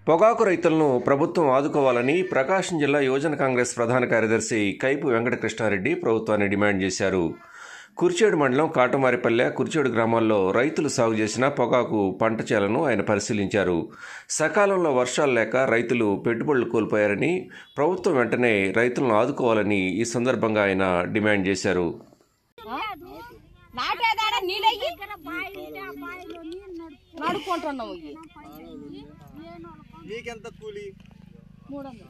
పొగాకు రైతులను ప్రభుత్వం ఆదుకోవాలని ప్రకాశం జిల్లా యువజన కాంగ్రెస్ ప్రధాన కార్యదర్శి కైపు వెంకటకృష్ణారెడ్డి ప్రభుత్వాన్ని డిమాండ్ చేశారు కుర్చేడు మండలం కాటమారిపల్లె కుర్చేడు గ్రామాల్లో రైతులు సాగు చేసిన పొగాకు పంట చేలను ఆయన పరిశీలించారు సకాలంలో వర్షాలు లేక రైతులు పెట్టుబడులు కోల్పోయారని ప్రభుత్వం వెంటనే రైతులను ఆదుకోవాలని ఈ సందర్భంగా ఆయన డిమాండ్ చేశారు నాటేదాడ నీళ్ళయ్యి నడుకుంటున్నాం ఇవి మీకెంత కూలి మూడు వందలు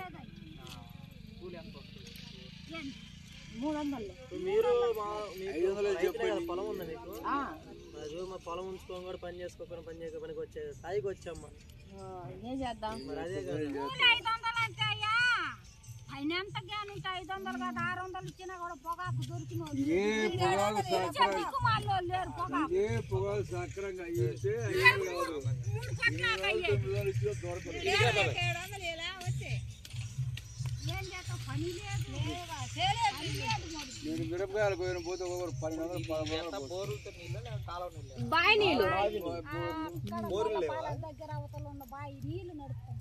మూడు వందలు మీరు మా మీకు రైతులే కదా, పొలం ఉందా మీకు ఆ, అది మా పొలం ఉంచుకొని కూడా పని చేసుకోకుండా పని చేయక పనికి వచ్చే స్థాయికి వచ్చామ్మా ఆ, ఏం చేద్దాం మరి అదే కదా ఐదు వందలు అంటే అయ్యా పైన ఎంత జ్ఞానం ఉంటే ఐదు వందలు కాదు ఆరు వందలు ఇచ్చినా కూడా పొగాకు దొరికిన దిక్కుమాల్లో లేరు పొగాకు ఏ పొగాలు సక్రంగా ఇస్తే మూడు కొట్లాక అయ్యేది. లేరు, ఏడు వందలు ఇలా వచ్చాయి. ఏం చేస్తాం పని లేదు పని లేదు మరి. నేను మిరపకాయలు పోయిన పోతే ఒకరు పన్నెండు వందలు పదమూడు వందలు బోరులతో నీళ్ళు లేదా కాలువ నీళ్ళు బావి నీళ్ళు ఆ, అక్కడ గొల్లపాల దగ్గర అవతల ఉన్న బావి నీళ్లు నడుపుతాం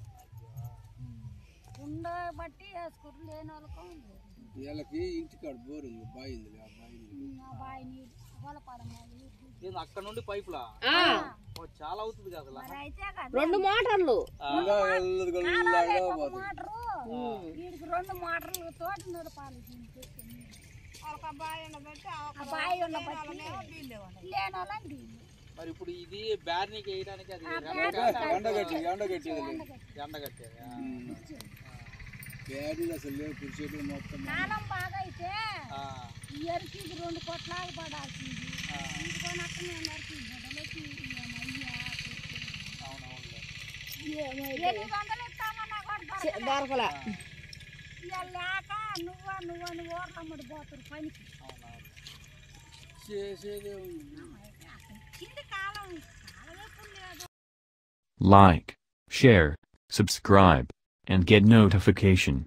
ఉండ బట్టి వేసుకుని లేని వాళ్ళకు లేదు. వీళ్ళకి ఇంటికాడ బోర్ ఉంది బాయి ఉంది ఆ బాయి ఉంది. ఆ బావి నీళ్ళు గొల్లపాలెం బావి నీళ్ళు. ఏంది అక్కడ నుండి పైపులా ఆ, ఓ, చాలా అవుతుంది కదా అలా. మరి అయితే కదా రెండు మోటార్లు ఇంకా వెళ్ళదు గల్లాగా పోతుంది మోటరు వీడికి రెండు మోటార్లు తోటి నడపాలి దీనికి ఎత్తుకొని. ఆ బావి ఉన్న బట్టి లేని వాళ్ళని వీళ్ళు. మరి ఇప్పుడు ఇది బ్యార్నీకి వేయడానికి అది ఎండగట్టి ఎండగట్టేది లేదు ఎండ కట్టేది ఆ. బ్యాడీలు అసలు లేవు కుర్చీలు మొత్తం కాలం బాగా అయితే ఆ. ఈ ఎరికి ఇది రెండు కొట్లాగా పడాల్సింది ఇది కొని అక్కడ నేను ఎరికి బొడలకి అయ్యా అవునవునులే. ఎనిమిది వందలు ఇస్తామన్నా కూడా దొరకలే. దొరకలే ఇక లేక నువ్వా నువ్వని ఊర్లమ్మడి పోతారు పనికి అవునవును చేసేదే ఉంది కింది కాలం కాలం ఎప్పుడు లేదు Like, share, subscribe, and get notification.